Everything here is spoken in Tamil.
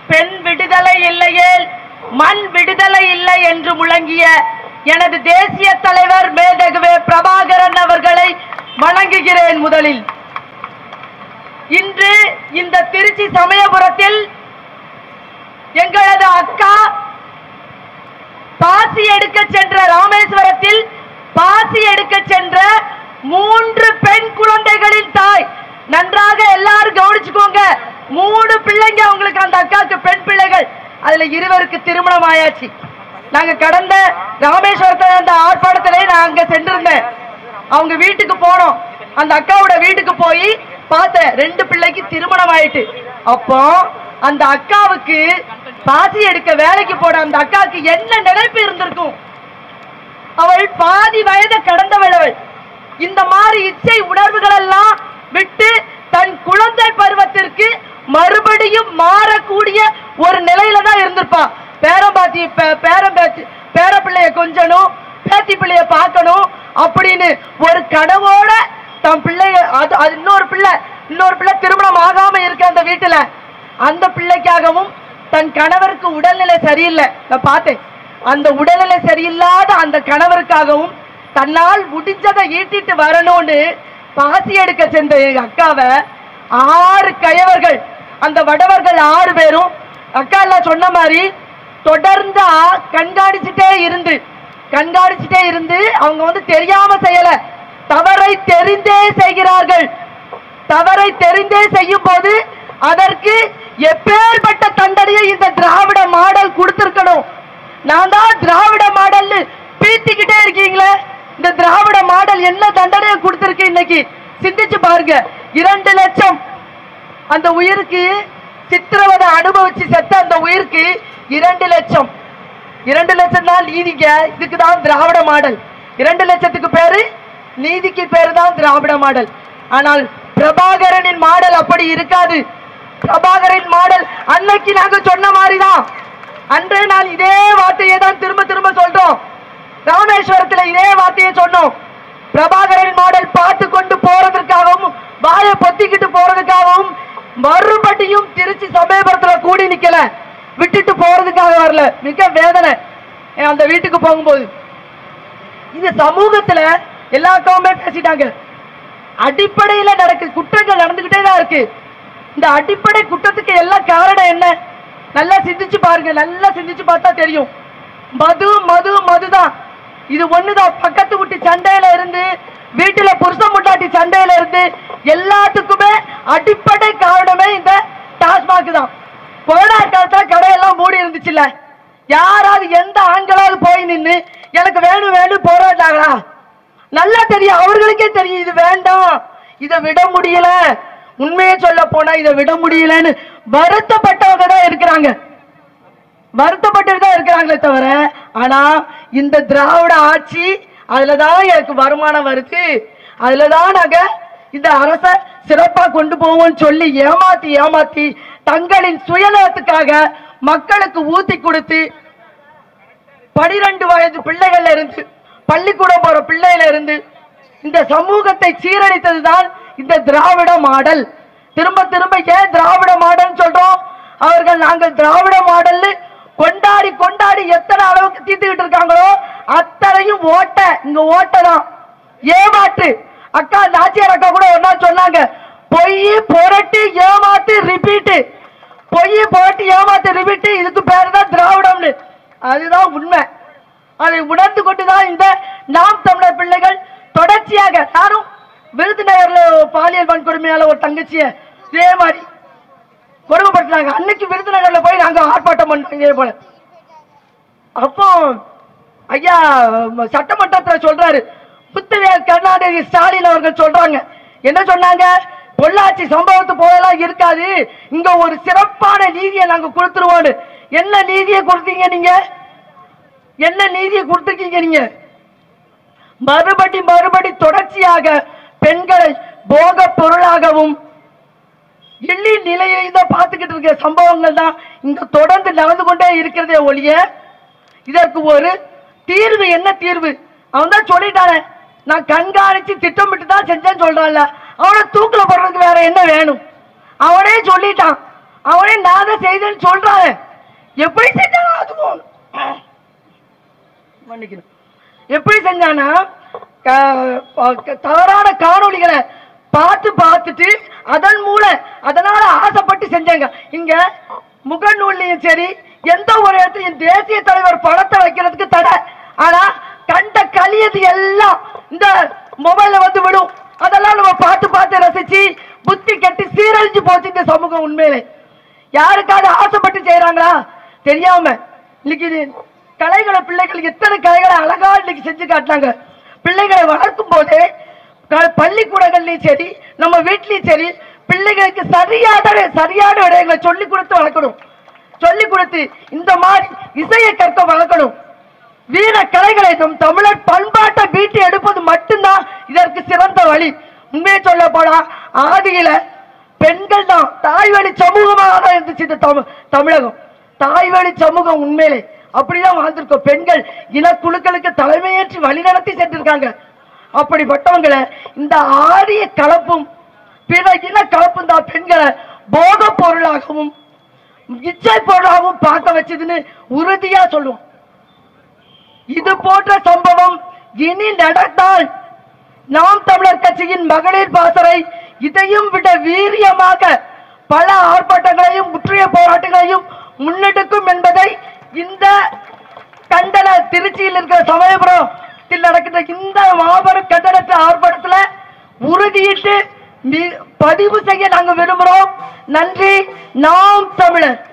பெண் விடுதலை இல்லையேல் மண் விடுதலை இல்லை என்று முழங்கிய எனது தேசிய தலைவர் மேதகுவே பிரபாகரன் அவர்களை வணங்குகிறேன் முதலில் இன்று இந்த திருச்சி சமயபுரத்தில் எங்களது அக்கா பாசி எடுக்க சென்ற ராமேஸ்வரத்தில் பாசி எடுக்க சென்ற மூன்று பெண் குழந்தைகளின் தாய் நன்றாக எல்லாரும் கவனிச்சுக்கோங்க மூணு பிள்ளைங்க அவங்களுக்கு அந்த அக்காவுக்கு பெண் பிள்ளைகள் அதுல இருவருக்கு திருமணம் ஆயாச்சு நாங்க கடந்த ராமேஸ்வரத்துல அந்த ஆர்ப்பாட்டத்திலே நான் அங்க சென்றிருந்தேன் அவங்க வீட்டுக்கு போனோம் அந்த அக்காவோட வீட்டுக்கு போய் பார்த்தேன் ரெண்டு பிள்ளைக்கு திருமணம் ஆயிட்டு அப்போ அந்த அக்காவுக்கு பாசி எடுக்க வேலைக்கு போன அந்த அக்காவுக்கு என்ன நினைப்பு இருந்திருக்கும் அவள் பாதி வயதை கடந்தவள் அவள் இந்த மாதிரி இச்சை உணர்வுகள் எல்லாம் விட்டு தன் குழந்தை பருவத்திற்கு மறுபடியும் மாறக்கூடிய ஒரு நிலையில தான் இருந்திருப்பா பேரம் பாத்தி பே- பேரம் பேத்தி பேர பிள்ளைய கொஞ்சணும் பேத்தி பிள்ளைய பார்க்கணும் அப்படின்னு ஒரு கனவோட தன் பிள்ளைய அது அது இன்னொரு பிள்ளை இன்னொரு பிள்ளை திருமணம் ஆகாம இருக்க அந்த வீட்டுல அந்த பிள்ளைக்காகவும் தன் கணவருக்கு உடல்நிலை சரியில்லை நான் பார்த்தேன் அந்த உடல்நிலை சரியில்லாத அந்த கணவருக்காகவும் தன்னால் முடிஞ்சதை ஈட்டிட்டு வரணும்னு பாசி எடுக்க சென்ற எங்க அக்காவை ஆறு கயவர்கள் அந்த வடவர்கள் ஆறு பேரும் அக்கா எல்லாம் சொன்ன மாதிரி தொடர்ந்தா கண்காணிச்சுட்டே இருந்து கண்காணிச்சுட்டே இருந்து அவங்க வந்து தெரியாம செய்யல தவறை தெரிந்தே செய்கிறார்கள் தவறை தெரிந்தே செய்யும் போது அதற்கு எப்பேற்பட்ட தண்டனையை இந்த திராவிட மாடல் கொடுத்திருக்கணும் நான் தான் திராவிட மாடல் பீத்திக்கிட்டே இருக்கீங்களே இந்த திராவிட மாடல் என்ன தண்டனையை கொடுத்திருக்கு இன்னைக்கு சிந்திச்சு பாருங்க இரண்டு லட்சம் அந்த உயிருக்கு சித்திரவதை அனுபவிச்சு செத்த அந்த உயிருக்கு இரண்டு லட்சம் இரண்டு லட்சம் தான் நீதிங்க இதுக்கு தான் திராவிட மாடல் இரண்டு லட்சத்துக்கு பேரு நீதிக்கு பேரு தான் திராவிட மாடல் ஆனால் பிரபாகரனின் மாடல் அப்படி இருக்காது பிரபாகரன் மாடல் அன்னைக்கு நாங்க சொன்ன மாதிரி தான் அன்றே நான் இதே வார்த்தையை தான் திரும்ப திரும்ப சொல்றோம் ராமேஸ்வரத்துல இதே வார்த்தையை சொன்னோம் பிரபாகரன் மாடல் பார்த்து கொண்டு போறதற்காகவும் வாயை பொத்திக்கிட்டு போறதுக்காகவும் மறுபடியும் திருச்சி சமயபுரத்துல கூடி நிக்கல விட்டுட்டு போறதுக்காக வரல மிக வேதனை என் அந்த வீட்டுக்கு போகும்போது இந்த சமூகத்துல எல்லா அக்காவுமே பேசிட்டாங்க அடிப்படையில நடக்கு குற்றங்கள் நடந்துகிட்டே தான் இருக்கு இந்த அடிப்படை குற்றத்துக்கு எல்லாம் காரணம் என்ன நல்லா சிந்திச்சு பாருங்க நல்லா சிந்திச்சு பார்த்தா தெரியும் மது மது மதுதான் இது ஒண்ணுதான் பக்கத்து வீட்டு சண்டையில இருந்து வீட்டுல புருஷன் முட்டாட்டி சண்டையில இருந்து எல்லாத்துக்குமே அடிப்படை காரணமே இந்த டாஸ்மாக் தான் கொரோனா காலத்துல கடையெல்லாம் மூடி இருந்துச்சுல்ல யாராவது எந்த ஆண்களாவது போய் நின்னு எனக்கு வேணும் வேணும் போராட்டாங்களா நல்லா தெரியும் அவர்களுக்கே தெரியும் இது வேண்டாம் இதை விட முடியல உண்மையை சொல்ல போனா இதை விட முடியலன்னு வருத்தப்பட்டவங்க தான் இருக்கிறாங்க வருத்தப்பட்டு தான் இருக்கிறாங்களே தவிர ஆனா இந்த திராவிட ஆட்சி அதுலதான் எனக்கு வருமானம் வருது அதுலதான் நாங்க இந்த அரச சிறப்பா கொண்டு போவோம்னு சொல்லி ஏமாத்தி ஏமாத்தி தங்களின் சுயநலத்துக்காக மக்களுக்கு ஊத்தி கொடுத்து பனிரெண்டு வயது பிள்ளைகள்ல இருந்து பள்ளிக்கூடம் போற பிள்ளையில இருந்து இந்த சமூகத்தை சீரழித்ததுதான் இந்த திராவிட மாடல் திரும்ப திரும்ப ஏன் திராவிட மாடல் சொல்றோம் அவர்கள் நாங்கள் திராவிட மாடல்னு கொண்டாடி கொண்டாடி எத்தனை அளவுக்கு தீர்த்துக்கிட்டு இருக்காங்களோ அத்தனையும் ஓட்ட இங்க ஓட்ட தான் ஏமாற்று அக்கா இந்த ஆச்சியார் அக்கா கூட ஒரு நாள் சொன்னாங்க பொய் புரட்டி ஏமாத்து ரிப்பீட்டு பொய் புரட்டி ஏமாத்து ரிப்பீட்டு இதுக்கு பேரு தான் திராவிடம்னு அதுதான் உண்மை அதை உணர்ந்து கொண்டுதான் இந்த நாம் தமிழர் பிள்ளைகள் தொடர்ச்சியாக நானும் விருதுநகர்ல பாலியல் வன்கொடுமையால ஒரு தங்கச்சிய இதே மாதிரி கொடுமைப்படுத்தினாங்க அன்னைக்கு விருதுநகர்ல போய் நாங்க ஆர்ப்பாட்டம் பண்ணோம் இதே போல அப்போ ஐயா ம- சட்டமன்றத்துல சொல்றாரு புத்தவேல் கருணாநிதி ஸ்டாலின் அவர்கள் சொல்றாங்க என்ன சொன்னாங்க பொள்ளாச்சி சம்பவத்து போதெல்லாம் இருக்காது இங்க ஒரு சிறப்பான நீதியை நாங்க கொடுத்துருவோம் என்ன நீதியை கொடுத்தீங்க நீங்க என்ன நீதியை கொடுத்துருக்கீங்க நீங்க மறுபடி மறுபடி தொடர்ச்சியாக பெண்களை போக பொருளாகவும் எள்ளி நிலையை தான் பார்த்துக்கிட்டு இருக்க சம்பவங்கள் தான் இங்க தொடர்ந்து நடந்து கொண்டே இருக்கிறதே ஒழிய இதற்கு ஒரு தீர்வு என்ன தீர்வு அவன் தான் சொல்லிட்டானே நான் கண்காணிச்சு திட்டமிட்டு தான் செஞ்சேன்னு சொல்றான்ல அவனை தூக்கில போடுறதுக்கு வேற என்ன வேணும் அவனே சொல்லிட்டான் அவனே நான் தான் செய்தேன்னு சொல்றாங்க எப்படி செஞ்சானோ அதுவும் மன்னிக்கணும் எப்படி செஞ்சானா க- ப- தவறான காணொளிகளை பார்த்து பார்த்துட்டு அதன் மூலம் அதனால ஆசைப்பட்டு செஞ்சாங்க இங்க முகநூல்லையும் சரி எந்த ஒரு இடத்துலயும் தேசிய தலைவர் படத்தை வைக்கிறதுக்கு தடை ஆனா கண்ட கலியது எல்லாம் இந்த மொபைல்ல வந்து விடும் அதெல்லாம் நம்ம பார்த்து பார்த்து ரசிச்சு புத்தி கட்டி சீரழிஞ்சு போச்சு இந்த சமூகம் உண்மையிலே யாருக்காவது ஆசைப்பட்டு செய்யறாங்களா தெரியாம இன்னைக்கு இது கலைகளை பிள்ளைகளுக்கு எத்தனை கலைகளை அழகா இன்னைக்கு செஞ்சு காட்டினாங்க பிள்ளைகளை வளர்க்கும் போதே க- பள்ளிக்கூடங்கள்லயும் சரி நம்ம வீட்லயும் சரி பிள்ளைகளுக்கு சரியான சரியான விடயங்களை சொல்லி கொடுத்து வளர்க்கணும் சொல்லி கொடுத்து இந்த மாதிரி இசையை கற்க வளர்க்கணும் வீர கலைகளை நம் தமிழர் பண்பாட்டை மீட்டு எடுப்பது மட்டும்தான் இதற்கு சிறந்த வழி உண்மையை சொல்ல போனா ஆதியில பெண்கள் தான் தாய்வழி சமூகமாக தான் இருந்துச்சு இந்த தமிழ் தமிழகம் தாய்வழி சமூகம் உண்மையிலே அப்படிதான் வாழ்ந்திருக்கோம் பெண்கள் இனக்குழுக்களுக்கு தலைமையேற்று வழிநடத்தி சென்றிருக்காங்க அப்படிப்பட்டவங்களை இந்த ஆரிய கலப்பும் பிற இன கலப்பும் தான் பெண்களை போக பொருளாகவும் இச்சை பொருளாகவும் பார்க்க வச்சதுன்னு உறுதியா சொல்லுவோம் இது போன்ற சம்பவம் இனி நடந்தால் நாம் தமிழர் கட்சியின் மகளிர் பாசறை இதையும் விட வீரியமாக பல ஆர்ப்பாட்டங்களையும் முற்றிய போராட்டங்களையும் முன்னெடுக்கும் என்பதை இந்த கண்டன திருச்சியில் இருக்கிற சமயபுரத்தில் நடக்கின்ற இந்த மாபெரும் கண்டனத்து ஆர்ப்பாட்டத்துல உறுதியிட்டு மி- பதிவு செய்ய நாங்க விரும்புறோம் நன்றி நாம் தமிழர்